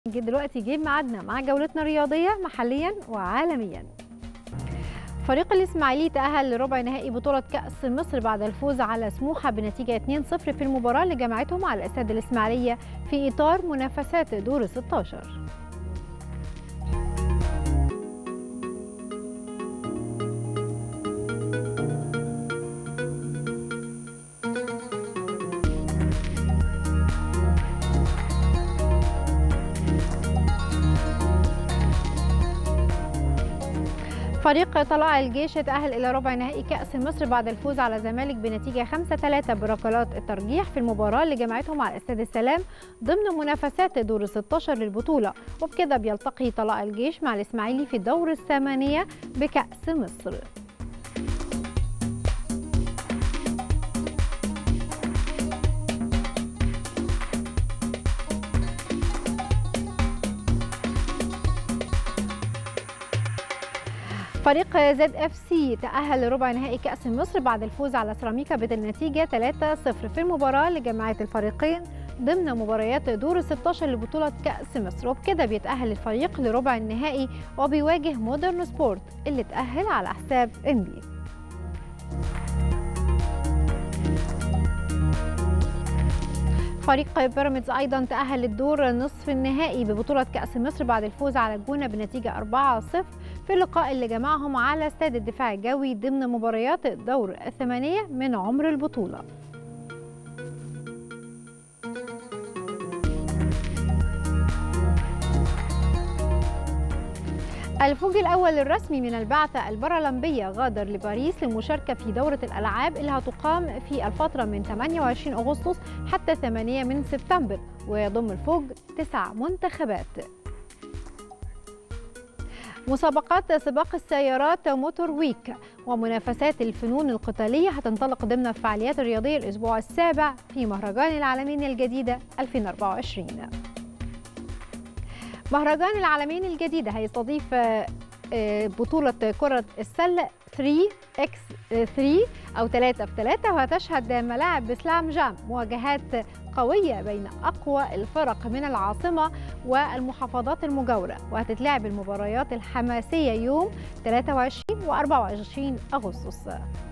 جه دلوقتي جه ميعادنا مع جولتنا الرياضية محليا وعالميا فريق الإسماعيلي تأهل لربع نهائي بطولة كأس مصر بعد الفوز على سموحة بنتيجة 2-0 في المباراة اللي جمعتهم على الاستاد الإسماعيلية في إطار منافسات دور 16 فريق طلائع الجيش تأهل إلى ربع نهائي كأس مصر بعد الفوز على الزمالك بنتيجة 5-3 بركلات الترجيح في المباراة اللي جمعتهم على استاد السلام ضمن منافسات دور 16 للبطولة وبكده بيلتقي طلائع الجيش مع الإسماعيلي في الدور الثمانية بكأس مصر فريق زد اف سي تأهل لربع نهائي كأس مصر بعد الفوز على سيراميكا بالنتيجة 3-0 في المباراة اللي جمعت الفريقين ضمن مباريات دور 16 لبطولة كأس مصر وبكده بيتأهل الفريق لربع النهائي وبيواجه مودرن سبورت اللي تأهل على حساب انبي فريق بيراميدز ايضا تاهل للدور نصف النهائي ببطوله كاس مصر بعد الفوز على الجونه بنتيجه 4-0 في اللقاء اللي جمعهم على استاد الدفاع الجوي ضمن مباريات الدور الثمانيه من عمر البطوله الفوج الأول الرسمي من البعثة البارالمبية غادر لباريس للمشاركة في دورة الألعاب اللي هتقام في الفترة من 28 أغسطس حتى 8 من سبتمبر ويضم الفوج تسع منتخبات مسابقات سباق السيارات موتور ويك ومنافسات الفنون القتالية هتنطلق ضمن الفعاليات الرياضية الأسبوع السابع في مهرجان العالمين الجديدة 2024 مهرجان العالمين الجديدة هيستضيف بطولة كرة السلة 3 اكس 3 أو 3 في 3 وهتشهد ملاعب بسلام جام مواجهات قوية بين أقوى الفرق من العاصمة والمحافظات المجاورة وهتتلعب المباريات الحماسية يوم 23 و 24 أغسطس